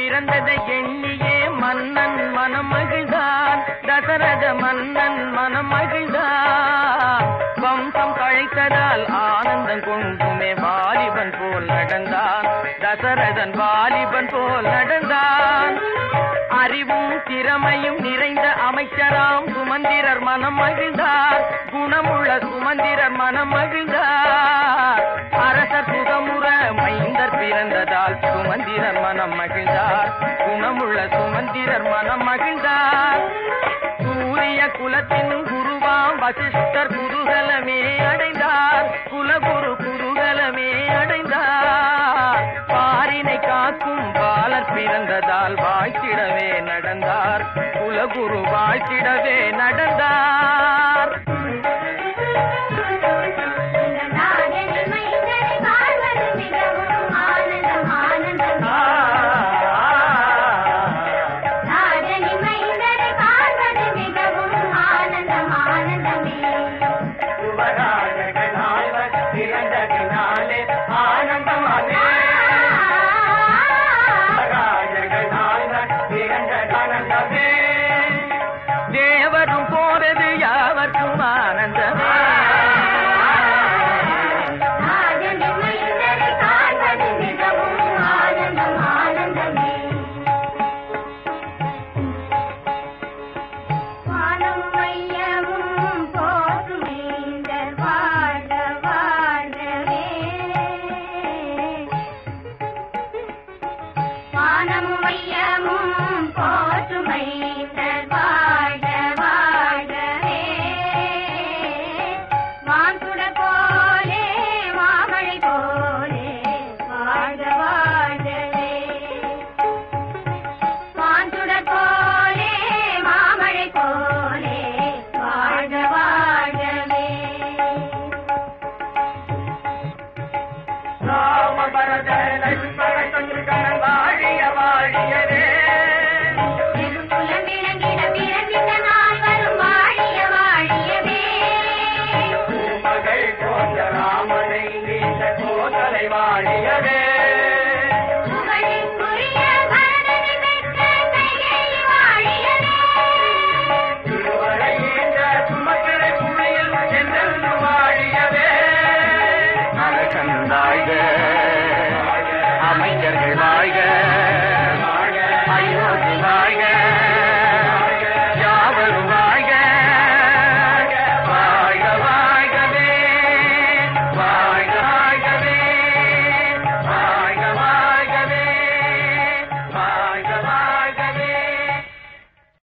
பிறந்ததை எண்ணியே மன்னன் மனம் மகிழ்ந்தான் தசரத மன்னன் மனம் மகிழ்ந்தான் வம்சம் கழைத்ததால் ஆனந்தம் கொண்டுமே வாலிபன் போல் நடந்தான் தசரதன் வாலிபன் போல் நடந்தான் அறிவும் திறமையும் நிறைந்த அமைச்சராம் சுமந்திரர் மனம் மகிழ்ந்தார் குணமுள்ள சுமந்திரர் மனம் மகிழ்ந்தார் அரசர் சுகமுற மைந்தர் பிறந்ததால் சுமந்திரர் மனம் மகிழ்ந்தார் குணமுள்ள சுமந்திரர் மனம் மகிழ்ந்தார் சூரிய குலத்தின் குருவாம் வசிஷ்டர் குதூகலமே அடைந்தார் குலகுரு குதூகலமே அடைந்தார் பாரினை காக்கும் பாலர் பிறந்ததால் வாழ்த்திடவே நடந்தார் குலகுரு வாழ்த்திடவே நடந்தார் இந்த நாடனை மைந்தனை வாழ்வது மிகவும் ஆனந்தம் ஆனந்தம் நாடனை மைந்தனை வாழ்வது மிகவும் ஆனந்தம் ஆனந்தமே பிறந்ததினாலே ஆனந்தமானே தேவரும் போறது யாவர்க்கும் ஆனந்தமே நாடனை மைந்தனை வாழ்வது மிகவும் ஆனந்தம் ஆனந்தமே வானம் மையமும் போற்றும் இந்த வாழ்க வாழ்கவே வானமும் மையமும் போற்றும் இந்த வாழ்க வாழ்கவே வான்சுட போலே மாமழை போலே வாழ்க வாழ்கவே வான்சுடர் போலே மாமழை போலே வாழ்க வாழ்கவே ராம பரத லட்சுமண சத்ருகணன் வாழிய வாழியவே நெடுங்குலம் விளங்கிட பிறந்திட்ட நாள் வரும் வாழிய வாழியவே மகள் போன்ற ராமனை நீண்ட கோதலை வாழியவே புகழுக்குரிய பரதனை பெற்ற கையை வாழியவே திருவரை ஈன்ற சுமக்கிரை புனையில் என்றென்று வாழியவே அரசன் வாழ்க அமைச்சர்கள் வாழ்க